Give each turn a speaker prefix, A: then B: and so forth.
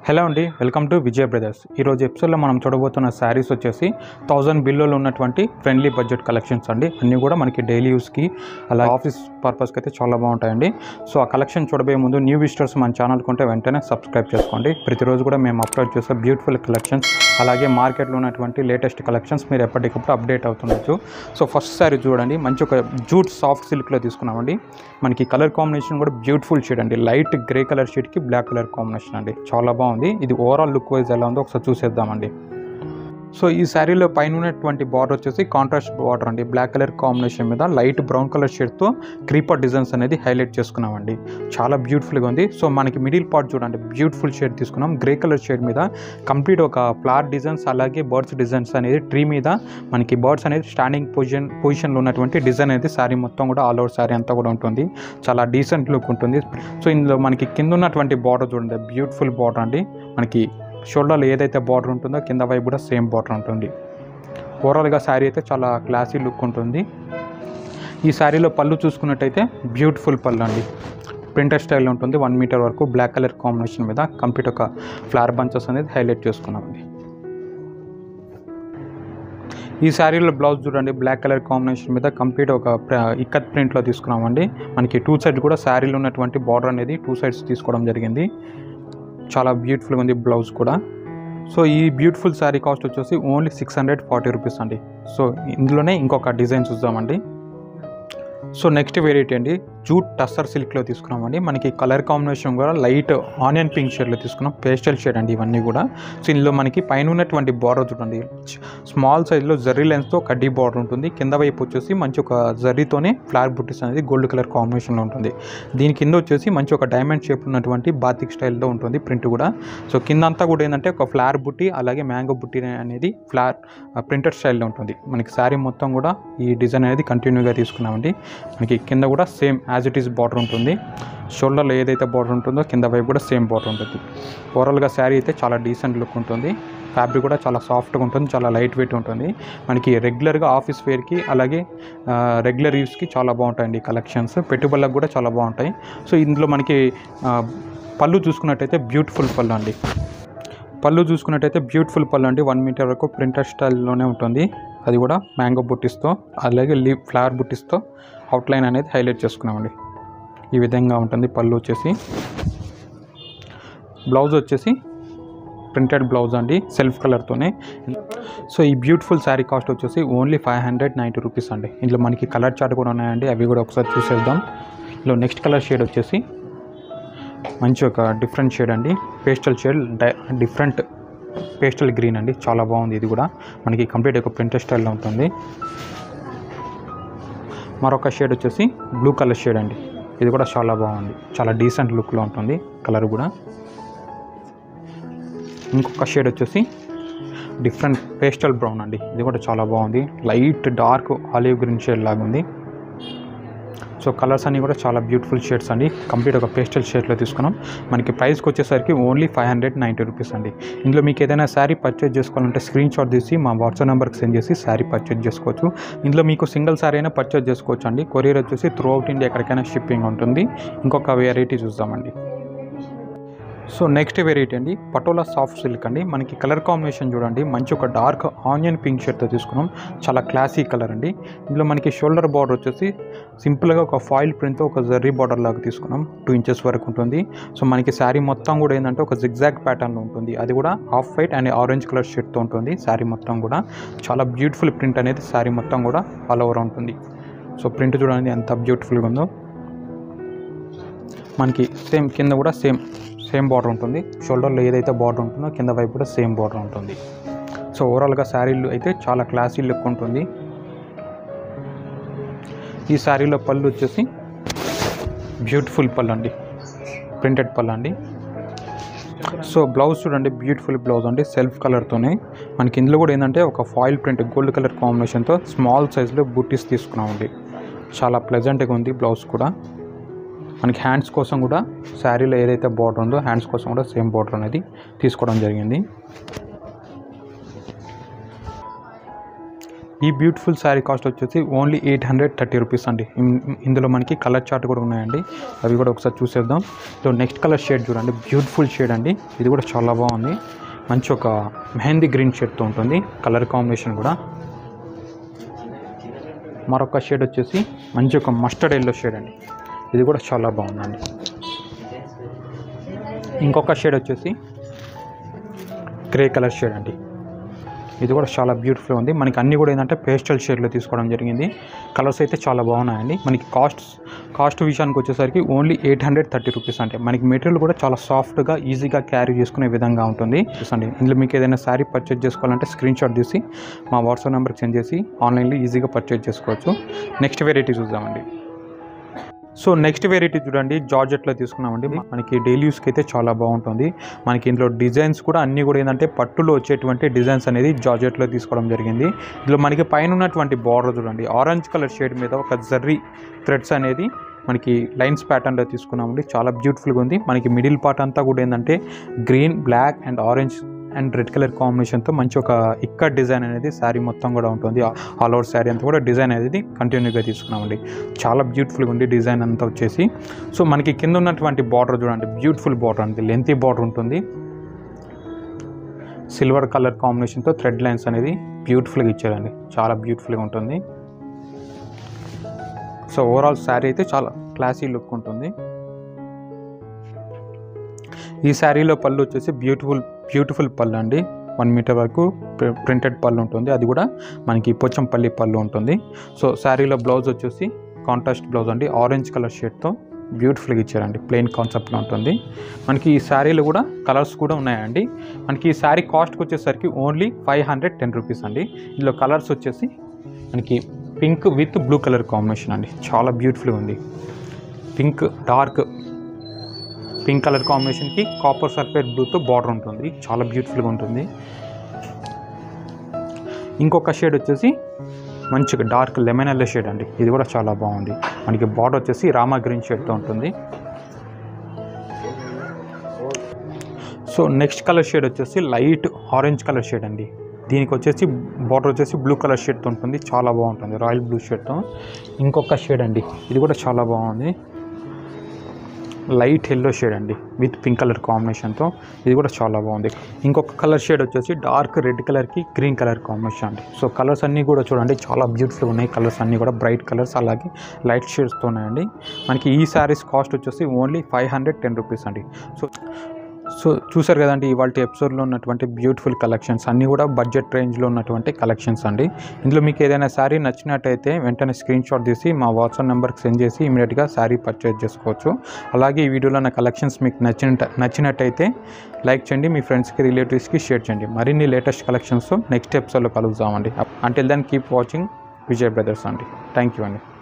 A: hello అండి welcome to Vijay brothers ఈరోజు ఎపిసోడ్లో మనం చూడబోతున్న శారీస్ వచ్చేసి థౌజండ్ బిల్లోలో ఉన్నటువంటి ఫ్రెండ్లీ బడ్జెట్ కలెక్షన్స్ అండి అన్నీ కూడా మనకి డైలీ యూస్కి అలా ఆఫీస్ పర్పస్కి అయితే చాలా బాగుంటాయండి సో ఆ కలెక్షన్ చూడబోయే ముందు న్యూ విజిటర్స్ మన ఛానల్ కొంటే వెంటనే సబ్స్క్రైబ్ చేసుకోండి ప్రతిరోజు కూడా మేము అప్లోడ్ చేసే బ్యూటిఫుల్ కలెక్షన్స్ అలాగే మార్కెట్లో ఉన్నటువంటి లేటెస్ట్ కలెక్షన్స్ మీరు ఎప్పటికప్పుడు అప్డేట్ అవుతుండొచ్చు సో ఫస్ట్ శారీ చూడండి మంచి ఒక జూట్ సాఫ్ట్ సిల్క్లో తీసుకున్నామండి మనకి కలర్ కాంబినేషన్ కూడా బ్యూటిఫుల్ షేడ్ అండి లైట్ గ్రే కలర్ షేడ్కి బ్లాక్ కలర్ కాంబినేషన్ అండి చాలా బాగుంది ఇది ఓవరాల్ లుక్ వైజ్ ఎలా ఉందో ఒకసారి చూసేద్దామండి సో ఈ శారీలో పైన ఉన్నటువంటి బార్డర్ వచ్చేసి కాంట్రాస్ట్ బార్డర్ అండి బ్లాక్ కలర్ కాంబినేషన్ మీద లైట్ బ్రౌన్ కలర్ షేడ్తో క్రీపర్ డిజైన్స్ అనేది హైలైట్ చేసుకున్నామండి చాలా బ్యూటిఫుల్గా ఉంది సో మనకి మిడిల్ పార్ట్ చూడండి బ్యూటిఫుల్ షేడ్ తీసుకున్నాం గ్రే కలర్ షేడ్ మీద కంప్లీట్ ఒక ఫ్లవర్ డిజైన్స్ అలాగే బర్డ్స్ డిజైన్స్ అనేది ట్రీ మీద మనకి బర్డ్స్ అనేది స్టాండింగ్ పొజిషన్ పొజిషన్లో ఉన్నటువంటి డిజైన్ అనేది శారీ మొత్తం కూడా ఆల్ ఓవర్ శారీ అంతా కూడా ఉంటుంది చాలా డీసెంట్ లుక్ ఉంటుంది సో ఇందులో మనకి కింద ఉన్నటువంటి బార్డర్ చూడండి బ్యూటిఫుల్ బార్డర్ అండి మనకి షోల్డర్లో ఏదైతే బార్డర్ ఉంటుందో కింద వైపు కూడా సేమ్ బార్డర్ ఉంటుంది ఓవరాల్గా శారీ అయితే చాలా క్లాసీ లుక్ ఉంటుంది ఈ శారీలో పళ్ళు చూసుకున్నట్టయితే బ్యూటిఫుల్ పళ్ళు అండి ప్రింటర్ స్టైల్ ఉంటుంది వన్ మీటర్ వరకు బ్లాక్ కలర్ కాంబినేషన్ మీద కంప్లీట్ ఒక ఫ్లవర్ బంచెస్ అనేది హైలైట్ చేసుకున్నామండి ఈ శారీలో బ్లౌజ్ చూడండి బ్లాక్ కలర్ కాంబినేషన్ మీద కంప్లీట్ ఒక ప్ర- ఇక్కత్ ప్రింట్లో తీసుకున్నామండి మనకి టూ సైడ్ కూడా శారీలో ఉన్నటువంటి బార్డర్ అనేది టూ సైడ్స్ తీసుకోవడం జరిగింది చాలా బ్యూటిఫుల్గా ఉంది బ్లౌజ్ కూడా సో ఈ బ్యూటిఫుల్ శారీ కాస్ట్ వచ్చేసి only six hundred forty rupees అండి సో ఇందులోనే ఇంకొక డిజైన్ చూద్దామండి సో నెక్స్ట్ వెరైటీ అండి జూట్ టస్సర్ సిల్క్లో తీసుకున్నామండి మనకి కలర్ కాంబినేషన్ కూడా లైట్ ఆనియన్ పింక్ షేడ్లో తీసుకున్నాం పేస్టల్ షేడ్ అండి ఇవన్నీ కూడా సో ఇందులో మనకి పైన ఉన్నటువంటి బార్డర్ చూడండి స్మాల్ సైజ్లో జర్రీ లెన్స్తో కడ్డీ బార్డర్ ఉంటుంది కింద వైపు వచ్చేసి మంచి ఒక జర్రీతోనే ఫ్లవర్ బుట్టీస్ అనేది గోల్డ్ కలర్ కాంబినేషన్లో ఉంటుంది దీని కింద వచ్చేసి మంచి ఒక డైమండ్ షేప్ ఉన్నటువంటి బాతిక్ స్టైల్లో ఉంటుంది ప్రింట్ కూడా సో కింద అంతా కూడా ఏంటంటే ఒక ఫ్లవర్ బుట్టి అలాగే మ్యాంగో బుట్టి అనేది ఫ్లవర్ ప్రింటెడ్ స్టైల్లో ఉంటుంది మనకి శారీ మొత్తం కూడా ఈ డిజైన్ అనేది కంటిన్యూగా తీసుకున్నామండి మనకి కింద కూడా same as it is border ఉంటుంది షోల్డర్లో ఏదైతే బార్డర్ ఉంటుందో కింద వైపు కూడా సేమ్ బార్డర్ ఉంటుంది ఓవరాల్గా శారీ అయితే చాలా డీసెంట్ లుక్ ఉంటుంది ఫ్యాబ్రిక్ కూడా చాలా సాఫ్ట్గా ఉంటుంది చాలా లైట్ వెయిట్ ఉంటుంది మనకి రెగ్యులర్గా ఆఫీస్ వేర్కి అలాగే రెగ్యులర్ యూస్కి చాలా బాగుంటాయండి కలెక్షన్స్ పెట్టుబడులకు కూడా చాలా బాగుంటాయి సో ఇందులో మనకి ఆ, పళ్ళు చూసుకున్నట్టయితే బ్యూటిఫుల్ పళ్ళు అండి పళ్ళు చూసుకున్నట్టయితే బ్యూటిఫుల్ పళ్ళు అండి వన్ మీటర్ వరకు ప్రింటర్ స్టైల్లోనే ఉంటుంది అది కూడా మ్యాంగో బుట్టిస్తో అలాగే లీవ్ ఫ్లవర్ బుట్టిస్తో అవుట్లైన్ అనేది హైలైట్ చేసుకున్నామండి ఈ విధంగా ఉంటుంది పళ్ళు వచ్చేసి బ్లౌజ్ వచ్చేసి ప్రింటెడ్ బ్లౌజ్ అండి సెల్ఫ్ కలర్తోనే సో ఈ బ్యూటిఫుల్ శారీ కాస్ట్ వచ్చేసి only five hundred ninety rupees అండి ఇందులో మనకి కలర్ చార్ట్ కూడా ఉన్నాయండి అవి కూడా ఒకసారి చూసేద్దాం ఇందులో నెక్స్ట్ కలర్ షేడ్ వచ్చేసి మంచి ఒక డిఫరెంట్ షేడ్ అండి pastel shade different pastel green అండి చాలా బాగుంది ఇది కూడా మనకి కంప్లీట్ ఒక ప్రింటర్ స్టైల్లో ఉంటుంది మరొక షేడ్ వచ్చేసి బ్లూ కలర్ షేడ్ అండి ఇది కూడా చాలా బాగుంది చాలా డీసెంట్ లుక్లో ఉంటుంది కలర్ కూడా ఇంకొక షేడ్ వచ్చేసి డిఫరెంట్ పేస్టల్ బ్రౌన్ అండి ఇది కూడా చాలా బాగుంది light dark olive green shade లాగా ఉంది సో కలర్స్ అన్నీ కూడా చాలా బ్యూటిఫుల్ షేడ్స్ అండి కంప్లీట్ ఒక పేస్టల్ షేడ్లో తీసుకున్నాం మనకి ప్రైస్కి వచ్చేసరికి only five hundred ninety rupees అండి ఇందులో మీకు ఏదైనా శారీ పర్చేజ్ చేసుకోవాలంటే స్క్రీన్ షాట్ తీసి మా వాట్సాప్ నెంబర్కి సెండ్ చేసి శారీ పర్చేజ్ చేసుకోవచ్చు ఇందులో మీకు సింగిల్ శారీ అయినా పర్చేజ్ చేసుకోవచ్చు అండి కొరియర్ వచ్చేసి త్రూ అవుట్ ఇండియా ఎక్కడికైనా షిప్పింగ్ ఉంటుంది ఇంకొక వెరైటీ చూద్దామండి సో నెక్స్ట్ వెరైటీ అండి పటోలా సాఫ్ట్ సిల్క్ అండి మనకి కలర్ కాంబినేషన్ చూడండి మంచి ఒక డార్క్ ఆనియన్ పింక్ షర్ట్తో తీసుకున్నాం చాలా క్లాసీ కలర్ అండి ఇందులో మనకి షోల్డర్ బార్డర్ వచ్చేసి సింపుల్గా ఒక ఫాయిల్ ప్రింట్తో ఒక జర్రీ బార్డర్ లాగా తీసుకున్నాం టూ ఇంచెస్ వరకు ఉంటుంది సో మనకి శారీ మొత్తం కూడా ఏంటంటే ఒక జిగ్జాగ్ ప్యాటర్న్లో ఉంటుంది అది కూడా half white and orange colour షర్ట్తో ఉంటుంది శారీ మొత్తం కూడా చాలా బ్యూటిఫుల్ ప్రింట్ అనేది శారీ మొత్తం కూడా ఆల్ ఓవర్ ఉంటుంది సో ప్రింట్ చూడండి ఎంత బ్యూటిఫుల్గా ఉందో మనకి సేమ్ కింద కూడా సేమ్ సేమ్ బార్డర్ ఉంటుంది షోల్డర్లో ఏదైతే బార్డర్ ఉంటుందో కింద వైపు కూడా సేమ్ బార్డర్ ఉంటుంది సో ఓవరాల్గా శారీలు అయితే చాలా క్లాసీ లుక్ ఉంటుంది ఈ శారీలో పళ్ళు వచ్చేసి బ్యూటిఫుల్ పళ్ళు అండి ప్రింటెడ్ పళ్ళు అండి సో బ్లౌజ్ చూడండి బ్యూటిఫుల్ బ్లౌజ్ అండి సెల్ఫ్ కలర్తోనే మనకి ఇందులో కూడా ఏంటంటే ఒక ఫాయిల్ ప్రింట్ గోల్డ్ కలర్ కాంబినేషన్తో స్మాల్ సైజ్లో బుట్టీస్ తీసుకున్నామండి చాలా ప్లెజెంట్గా ఉంది బ్లౌజ్ కూడా మనకి హ్యాండ్స్ కోసం కూడా శారీలో ఏదైతే బార్డర్ ఉందో హ్యాండ్స్ కోసం కూడా సేమ్ బార్డర్ అనేది తీసుకోవడం జరిగింది ఈ బ్యూటిఫుల్ శారీ కాస్ట్ వచ్చేసి only eight hundred thirty rupees అండి ఇన్- ఇందులో మనకి కలర్ చార్ట్ కూడా ఉన్నాయండి అవి కూడా ఒకసారి చూసేద్దాం సో నెక్స్ట్ కలర్ షేడ్ చూడండి బ్యూటిఫుల్ షేడ్ అండి ఇది కూడా చాలా బాగుంది మంచి ఒక మెహందీ గ్రీన్ షేడ్తో ఉంటుంది కలర్ కాంబినేషన్ కూడా మరొక షేడ్ వచ్చేసి మంచి ఒక మస్టర్డ్ ఎల్లో షేడ్ అండి ఇది కూడా చాలా బాగుందండి ఇంకొక షేడ్ వచ్చేసి గ్రే కలర్ షేడ్ అండి ఇది కూడా చాలా బ్యూటిఫుల్ ఉంది మనకి అన్నీ కూడా ఏంటంటే పేస్టల్ షేడ్లో తీసుకోవడం జరిగింది కలర్స్ అయితే చాలా బాగున్నాయండి మనకి కాస్ట్ కాస్ట్ విషయానికి వచ్చేసరికి only eight hundred thirty rupees అంటే మనకి మెటీరియల్ కూడా చాలా సాఫ్ట్గా ఈజీగా క్యారీ చేసుకునే విధంగా ఉంటుంది చూసండి ఇందులో మీకు ఏదైనా శారీ పర్చేజ్ చేసుకోవాలంటే స్క్రీన్ షాట్ తీసి మా వాట్సాప్ నెంబర్కి సెండ్ చేసి ఆన్లైన్లో ఈజీగా పర్చేజ్ చేసుకోవచ్చు నెక్స్ట్ వెరైటీ చూద్దామండి సో నెక్స్ట్ వెరైటీ చూడండి జార్జెట్లో తీసుకున్నామండి మనకి డైలీ యూస్కి అయితే చాలా బాగుంటుంది మనకి ఇందులో డిజైన్స్ కూడా అన్నీ కూడా ఏంటంటే పట్టులో వచ్చేటువంటి డిజైన్స్ అనేది జార్జెట్లో తీసుకోవడం జరిగింది ఇందులో మనకి పైన ఉన్నటువంటి బార్డర్ చూడండి ఆరెంజ్ కలర్ షేడ్ మీద ఒక జర్రీ థ్రెడ్స్ అనేది మనకి లైన్స్ ప్యాటర్న్లో తీసుకున్నామండి చాలా బ్యూటిఫుల్గా ఉంది మనకి మిడిల్ పార్ట్ అంతా కూడా ఏంటంటే green black and orange and red colour కాంబినేషన్తో మంచి ఒక ఇక్కడ డిజైన్ అనేది శారీ మొత్తం కూడా ఉంటుంది ఆల్ ఓవర్ శారీ అంతా కూడా డిజైన్ అనేది కంటిన్యూగా తీసుకున్నామండి చాలా బ్యూటిఫుల్గా ఉంది డిజైన్ అంతా వచ్చేసి సో మనకి కింద ఉన్నటువంటి బార్డర్ చూడండి బ్యూటిఫుల్ బార్డర్ అండి లెంతీ బార్డర్ ఉంటుంది సిల్వర్ కలర్ కాంబినేషన్తో థ్రెడ్ లైన్స్ అనేది బ్యూటిఫుల్గా ఇచ్చారండి చాలా బ్యూటిఫుల్గా ఉంటుంది సో ఓవరాల్ శారీ అయితే చాలా క్లాసీ లుక్ ఉంటుంది ఈ శారీలో పళ్ళు వచ్చేసి బ్యూటిఫుల్ బ్యూటిఫుల్ పళ్ళు అండి వన్ మీటర్ వరకు ప్రి- ప్రింటెడ్ పళ్ళు ఉంటుంది అది కూడా మనకి పోచంపల్లి పళ్ళు ఉంటుంది సో శారీలో బ్లౌజ్ వచ్చేసి కాంట్రాస్ట్ బ్లౌజ్ అండి ఆరెంజ్ కలర్ షేడ్తో బ్యూటిఫుల్గా ఇచ్చారండి ప్లెయిన్ కాన్సెప్ట్లో ఉంటుంది మనకి ఈ శారీలో కూడా కలర్స్ కూడా ఉన్నాయండి మనకి ఈ శారీ కాస్ట్కి వచ్చేసరికి only five hundred ten rupees అండి ఇందులో కలర్స్ వచ్చేసి మనకి pink with blue colour combination అండి చాలా బ్యూటిఫుల్గా ఉంది పింక్ డార్క్ పింక్ కలర్ కాంబినేషన్కి కాపర్ సల్ఫేట్ బ్లూతో బార్డర్ ఉంటుంది చాలా బ్యూటిఫుల్గా ఉంటుంది ఇంకొక షేడ్ వచ్చేసి మంచిగా డార్క్ లెమన్ ఎల్లో షేడ్ అండి ఇది కూడా చాలా బాగుంది మనకి బార్డర్ వచ్చేసి రామా గ్రీన్ షేడ్తో ఉంటుంది సో నెక్స్ట్ కలర్ షేడ్ వచ్చేసి లైట్ ఆరెంజ్ కలర్ షేడ్ అండి దీనికి వచ్చేసి బార్డర్ వచ్చేసి బ్లూ కలర్ షేడ్తో ఉంటుంది చాలా బాగుంటుంది రాయల్ బ్లూ షేడ్తో ఇంకొక షేడ్ అండి ఇది కూడా చాలా బాగుంది లైట్ ఎల్లో షేడ్ అండి విత్ పింక్ కలర్ కాంబినేషన్తో ఇది కూడా చాలా బాగుంది ఇంకొక కలర్ షేడ్ వచ్చేసి డార్క్ రెడ్ కలర్కి గ్రీన్ కలర్ కాంబినేషన్ అండి సో కలర్స్ అన్నీ కూడా చూడండి చాలా బ్యూటిఫుల్ ఉన్నాయి కలర్స్ అన్నీ కూడా బ్రైట్ కలర్స్ అలాగే లైట్ షేడ్స్తో ఉన్నాయండి మనకి ఈ శారీస్ కాస్ట్ వచ్చేసి only five hundred ten rupees అండి సో సో చూసారు కదండి ఇవాళ ఎపిసోడ్లో ఉన్నటువంటి బ్యూటిఫుల్ కలెక్షన్స్ అన్నీ కూడా బడ్జెట్ రేంజ్లో ఉన్నటువంటి కలెక్షన్స్ అండి ఇందులో మీకు ఏదైనా శారీ నచ్చినట్టయితే వెంటనే స్క్రీన్ షాట్ తీసి మా వాట్సాప్ నెంబర్కి సెండ్ చేసి ఇమీడియట్గా శారీ పర్చేజ్ చేసుకోవచ్చు అలాగే ఈ వీడియోలో ఉన్న కలెక్షన్స్ మీకు నచ్చిన నచ్చినట్టయితే లైక్ చేయండి మీ ఫ్రెండ్స్కి రిలేటివ్స్కి షేర్ చేయండి మరిన్ని లేటెస్ట్ కలెక్షన్స్ నెక్స్ట్ ఎపిసోడ్లో కలుద్దామండి until then keep watching Vijay brothers అండి థ్యాంక్ యూ అండి